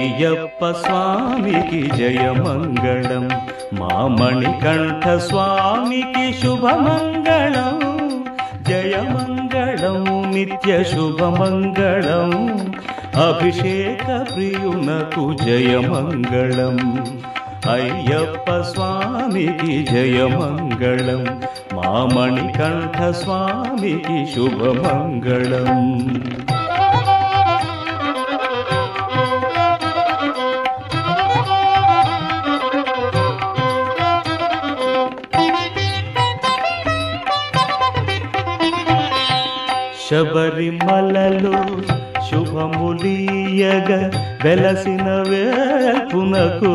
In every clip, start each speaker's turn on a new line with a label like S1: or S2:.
S1: అయ్యప్ప స్వామికి జయమంగళం మా మణికంఠ స్వామికి శుభమంగళం జయమంగళం నిత్య శుభమంగళం అభిషేక ప్రియునకు జయమంగళం అయ్యప్ప స్వామికి జయమంగళం మా మణికంఠ స్వామికి శుభమంగళం శబరిమలలో శుభములీయగ వెలసిన వేపునకు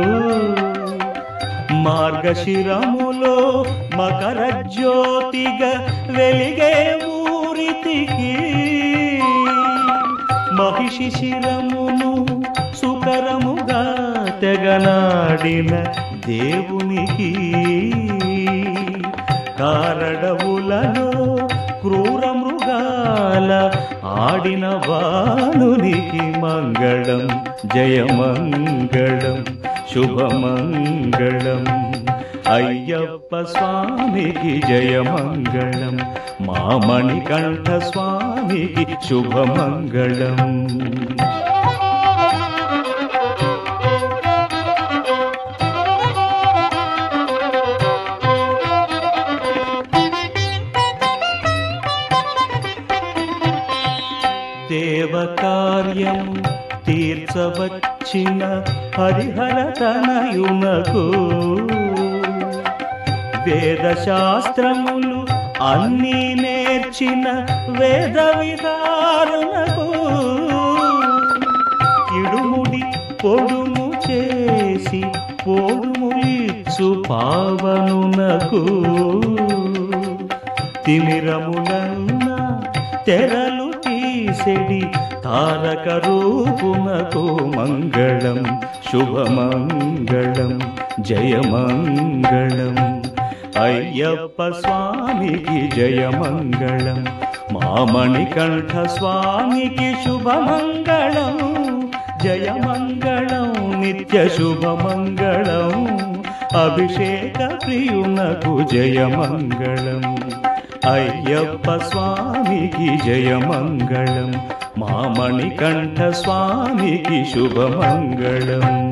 S1: మార్గశిరములో మకర జ్యోతిగా వెలిగే ఊరితికి మహిషి శిరమును సుకరముగా తెగనాడిన దేవునికి కారడవులలో క్రూర మృగాల ఆడిన బాలునికి మంగళం జయమంగళం శుభమంగళం అయ్యప్ప స్వామికి జయమంగళం మా మణికంఠ స్వామికి శుభమంగళం దేవకార్యం తీర్చవచ్చిన హరిహర తనయునకు వేద శాస్త్రములు అన్నీ నేర్చిన వేద విహారునకు ఇడుముడి పొడుము చేసి పొడుములిచ్చు పావనునకు తిమిరములన్న తెరలు తీసెడి తారక రూపునకు మంగళం శుభమంగళం జయమంగళం అయ్యప్ప స్వామికి జయమంగళం మామణికంఠ స్వామికి శుభమంగళం జయమంగళం నిత్య శుభమంగళం అభిషేక ప్రియునకు జయమంగళం అయ్యప్ప స్వామికి జయమంగళం మామణికంఠ స్వామికి శుభమంగళం